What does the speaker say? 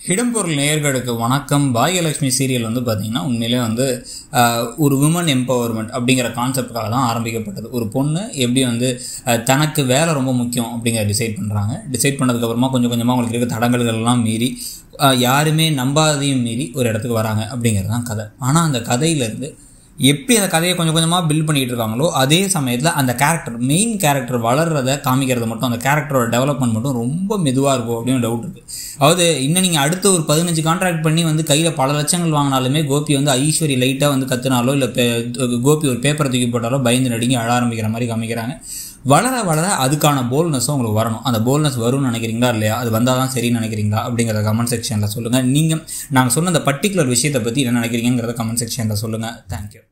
இடம்பொருள் நேயர்களுக்கு வணக்கம் பாகியலட்சுமி சீரியல் வந்து பார்த்திங்கன்னா உண்மையிலே வந்து ஆஹ், ஒரு விமன் எம்பவர்மெண்ட் அப்படிங்கிற கான்செப்டுக்காக தான் ஆரம்பிக்கப்பட்டது ஒரு பொண்ணு எப்படி வந்து ஆஹ், தனக்கு வேலை ரொம்ப முக்கியம் அப்படிங்கிற டிசைட் பண்ணுறாங்க டிசைட் பண்ணதுக்கப்புறமா கொஞ்சம் கொஞ்சமாக அவங்களுக்கு இருக்க தடங்கல்கள்லாம் மீறி ஆஹ், யாருமே நம்பாதையும் மீறி ஒரு இடத்துக்கு வராங்க அப்படிங்கிறது தான் கதை ஆனால் அந்த கதையிலேருந்து எப்படி அந்த கதையை கொஞ்சம் கொஞ்சமாக பில்ட் பண்ணிட்டு இருக்காங்களோ அதே சமயத்தில் அந்த கேரக்டர் மெயின் கேரக்டர் வளர்றத காமிக்கிறது மட்டும் அந்த கேரக்டரோட டெவலப்மெண்ட் மட்டும் ரொம்ப மெதுவாக இருக்கும் அப்படின்னு டவுட் இருக்குது அதாவது இன்னும் நீங்கள் அடுத்த ஒரு பதினஞ்சு கான்ட்ராக்ட் பண்ணி வந்து கையில் பல லட்சங்கள் வாங்கினாலுமே கோபி வந்து ஐஸ்வரி லைட்டாக வந்து கத்துனாலோ இல்லை கோபி ஒரு பேப்பரை தூக்கி போட்டாலோ பயந்து நடுங்கி அழ ஆரம்பிக்கிற மாதிரி காமிக்கிறாங்க வளர வளர அதுக்கான போல்னஸும் உங்களுக்கு வரணும் அந்த போல்னஸ் வரும்னு நினைக்கிறீங்களா இல்லையா அது வந்தால் தான் சரின்னு நினைக்கிறீங்களா அப்படிங்கிறத கமெண்ட் செக்ஷனில் சொல்லுங்கள் நீங்கள் நாங்கள் சொன்ன அந்த பர்டிகுலர் விஷயத்தை பற்றி என்ன நினைக்கிறீங்கிறத கமெண்ட் செக்ஷனில் சொல்லுங்கள் தேங்க்யூ